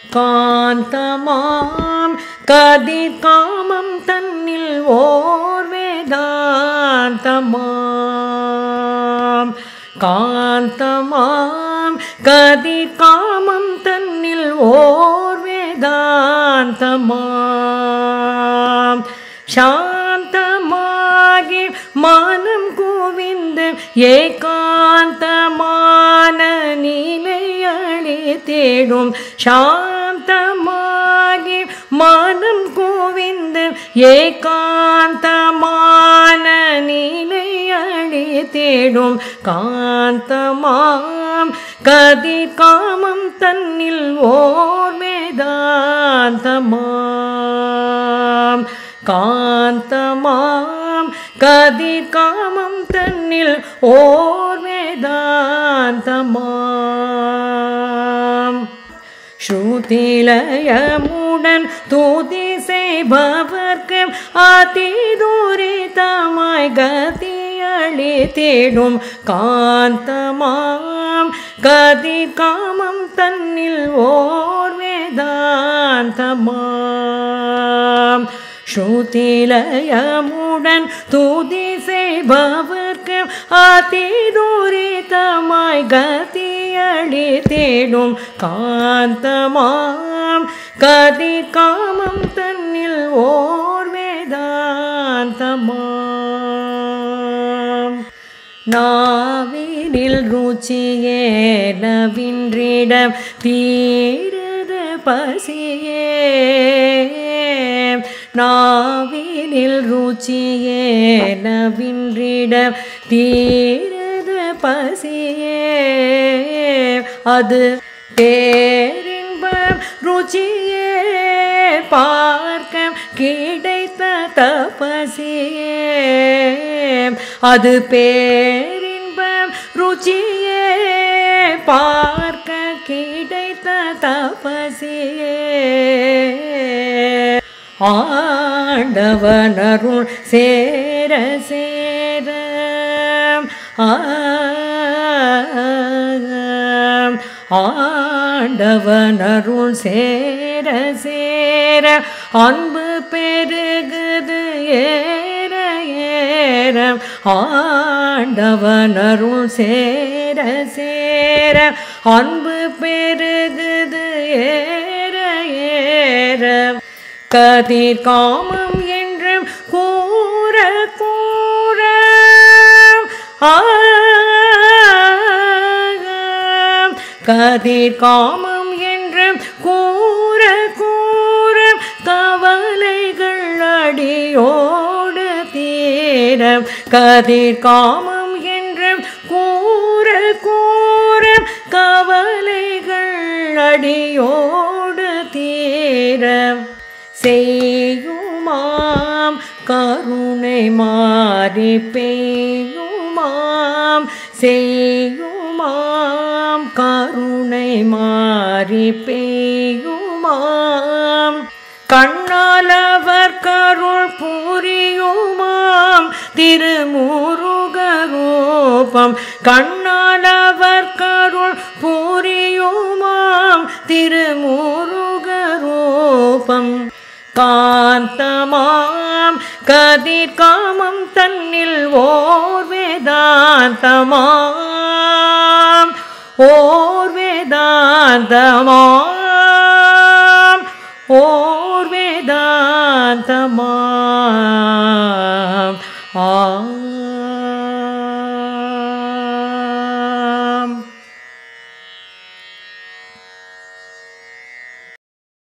காந்தமாம் கதிர் காமம் தன்னில் ஓர் வேதாந்தமாம் காந்தமாம் கதிர் காமம் தன்னில் ஓர் வேதாந்தமாம் சாந்தமாகி மனம் குவிந்து ஏகாந்தமான நிலையளி தேடும் சாந்தமாகி மனம் குவிந்து ஏகாந்தமான நிலையளி தேடும் காந்தமாம் கதிர் காமம் தன்னில் ஓர் வேதாந்தமாம் காந்தமாம் கதிர் காமம் தன்னில் ஓர் வேதாந்தமாம் ஸ்ருதிலயமுடன் தூதி செய்பவர்க்கு அதிதூரிதமாய் கதியளி தேடும் காந்தமாம் கதிர் காமம் தன்னில் ஓர் வேதாந்தமாம் ஸ்ருதிலயமுடன் துதி செய்பவர்க்கு அதிதூரிதமாய் கதியளி தேடும் காந்தமாம் கதி காமம் தன்னில் ஓர் வேதாந்தமாம் நாவினில் ருச்சியே நவின்றிடம் தீரது பசியே நாவினில் ருச்சியே நவின்றிடம் தீரது பசியே அது பேரின்பம் ருச்சியே பார்க்க கிடைத்த தபசியே அது பேரின்பம் ருச்சியே பார்க்க கிடைத்த தபசியே ஆண்டவனருள் சேர சேர ஆண்டவனருள் சேர சேர அன்பு பெருகுது ஏற ஏற ஆண்டவனருள் சேர சேர அன்பு பெருகுது ஏற ஏற கதிர் காமம் என்றும் கூற கூற கதிர் காமம் என்றும் கூற கூற கவலைகள் அடியோடு தீர கதிர் காமம் என்றும் கூற கூற கவலைகள் அடியோடு தீர செய்யுமாம் கருணை மாறி பெய்யுமாம் செய்யுமாம் கருணை மாறி பெய்யுமாம் கண்ணாலவர் கருள் புரியுமாம் திருமுருகரூபம் கண்ணாலவர் கருள் புரியுமாம் திருமுருகரூபம் காந்தமாம் கதிர் காமம் தன்னில் ஓர் வேதாந்தமாம் ஓர் வேதாந்தமாம் ஓர் வேதாந்தமாம்